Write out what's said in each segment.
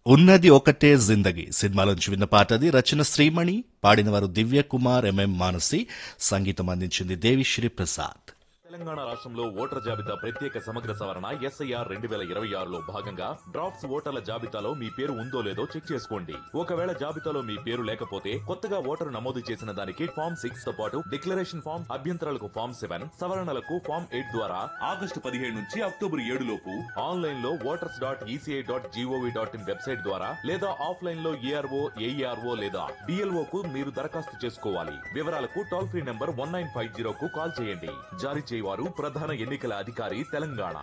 ఉన్నది ఒకటే జిందగీ సినిమాలోంచి విన్న పాట అది రచన శ్రీమణి పాడినవారు దివ్య కుమార్ ఎంఎం మానసి సంగీతం అందించింది దేవిశ్రీ ప్రసాద్ తెలంగాణ రాష్ట్రంలో ఓటర్ జాబితా ప్రత్యేక సమగ్ర సవరణ ఎస్ఐఆర్ రెండు వేల ఇరవై ఆరులో భాగంగా డ్రాఫ్ట్స్ ఓటర్ల జాబితాలో మీ పేరు ఉందో లేదో చెక్ చేసుకోండి ఒకవేళ జాబితాలో మీ పేరు లేకపోతే కొత్తగా ఓటరు నమోదు చేసిన దానికి ఫామ్ సిక్స్ తో పాటు డిక్లరేషన్ ఫామ్ అభ్యంతరాలకు ఫామ్ సెవెన్ సవరణలకు ఫామ్ ఎయిట్ ద్వారా ఆగస్టు పదిహేడు నుంచి అక్టోబర్ ఏడు లోపు ఆన్లైన్ లో voters dot ECI dot GOV dot in website ద్వారా లేదా ఆఫ్లైన్ లో ఏఆర్ఓ ఏఈఆర్ఓ లేదా డిఎల్ఓ కు మీరు దరఖాస్తు చేసుకోవాలి వివరాలకు toll free number one nine five zero కు కాల్ చేయండి జారీ చేయవారు ప్రధాన ఎన్నికల అధికారి తెలంగాణ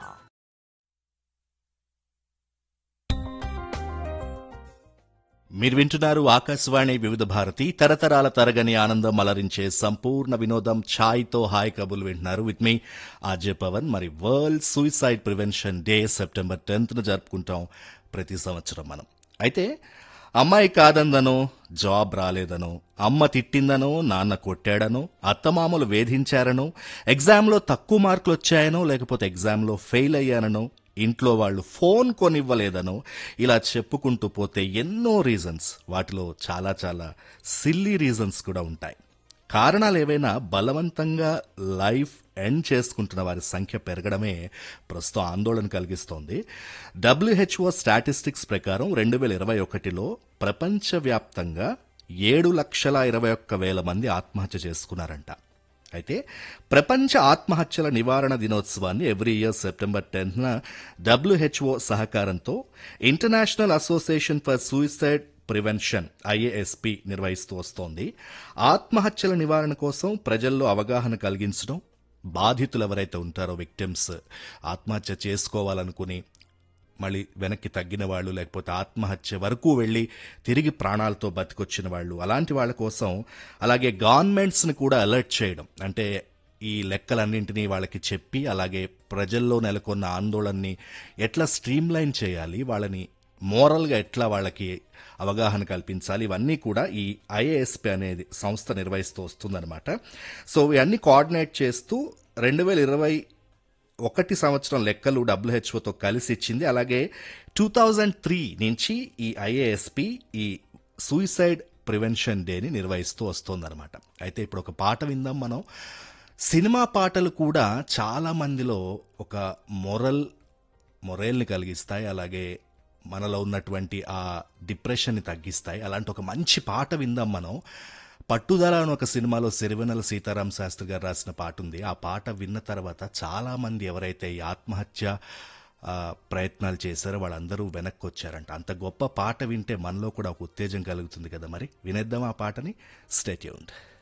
మీరు వింటున్నారు ఆకాశవాణి వివిధ భారతి తరతరాల తరగని ఆనందం అలరించే సంపూర్ణ వినోదం ఛాయ్తో హాయ్ కబుల్ వింటున్నారు విత్ మీ ఆర్జే పవన్ మరి world suicide prevention day September టెన్త్ను జరుపుకుంటాం ప్రతి సంవత్సరం మనం అయితే అమ్మాయి కాదందనో జాబ్ రాలేదనో అమ్మ తిట్టిందనో నాన్న కొట్టాడనో అత్తమామలు వేధించారనో ఎగ్జామ్లో తక్కువ మార్కులు వచ్చాయనో లేకపోతే ఎగ్జామ్లో ఫెయిల్ అయ్యాననో ఇంట్లో వాళ్ళు ఫోన్ కొనివ్వలేదనో ఇలా చెప్పుకుంటూ పోతే ఎన్నో రీజన్స్ వాటిలో చాలా చాలా సిల్లీ రీజన్స్ కూడా ఉంటాయి కారణాలు ఏవైనా బలవంతంగా లైఫ్ ఎండ్ చేసుకుంటున్న వారి సంఖ్య పెరగడమే ప్రస్తుతం ఆందోళన కలిగిస్తోంది డబ్ల్యూహెచ్ఓ స్టాటిస్టిక్స్ ప్రకారం రెండు వేల ఇరవై ఒకటిలో ప్రపంచవ్యాప్తంగా ఏడు లక్షల ఇరవై ఒక్క వేల మంది ఆత్మహత్య చేసుకున్నారంట అయితే ప్రపంచ ఆత్మహత్యల నివారణ దినోత్సవాన్ని ఎవ్రీ ఇయర్ సెప్టెంబర్ టెన్త్న డబ్ల్యూహెచ్ఓ సహకారంతో international association for suicide prevention IASP నిర్వహిస్తూ వస్తోంది ఆత్మహత్యల నివారణ కోసం ప్రజల్లో అవగాహన కలిగించడం బాధితులు ఎవరైతే ఉంటారో విక్టిమ్స్ ఆత్మహత్య చేసుకోవాలనుకుని మళ్ళీ వెనక్కి తగ్గిన వాళ్ళు లేకపోతే ఆత్మహత్య వరకు వెళ్ళి తిరిగి ప్రాణాలతో బతికొచ్చిన వాళ్ళు అలాంటి వాళ్ళ కోసం అలాగే గవర్నమెంట్స్ని కూడా అలర్ట్ చేయడం అంటే ఈ లెక్కలన్నింటినీ వాళ్ళకి చెప్పి అలాగే ప్రజల్లో నెలకొన్న ఆందోళనని ఎట్లా స్ట్రీమ్లైన్ చేయాలి వాళ్ళని మోరల్గా ఎట్లా వాళ్ళకి అవగాహన కల్పించాలి ఇవన్నీ కూడా ఈ ఐఏఎస్పి అనేది సంస్థ నిర్వహిస్తూ వస్తుందన్నమాట సో ఇవన్నీ కోఆర్డినేట్ చేస్తూ రెండు వేల ఇరవై ఒకటి సంవత్సరం లెక్కలు డబ్ల్యూహెచ్ఓతో కలిసి ఇచ్చింది అలాగే టూ థౌజండ్ త్రీ నుంచి ఈ ఐఏఎస్పి ఈ సూయిసైడ్ ప్రివెన్షన్ డేని నిర్వహిస్తూ వస్తోందనమాట అయితే ఇప్పుడు ఒక పాట విందాం మనం సినిమా పాటలు కూడా చాలా మందిలో ఒక మొరల్ మొరేల్ని కలిగిస్తాయి అలాగే మనలో ఉన్నటువంటి ఆ డిప్రెషన్ని తగ్గిస్తాయి అలాంటి ఒక మంచి పాట విందాం మనం పట్టుదల అని ఒక సినిమాలో సిరివెనల సీతారాం శాస్త్రి గారు రాసిన పాట ఉంది ఆ పాట విన్న తర్వాత చాలా మంది ఎవరైతే ఈ ఆత్మహత్య ఆ, ప్రయత్నాలు చేశారో వాళ్ళందరూ వెనక్కి వచ్చారంట అంత గొప్ప పాట వింటే మనలో కూడా ఒక ఉత్తేజం కలుగుతుంది కదా మరి వినేద్దాం ఆ పాటని స్టేట్యూన్డ్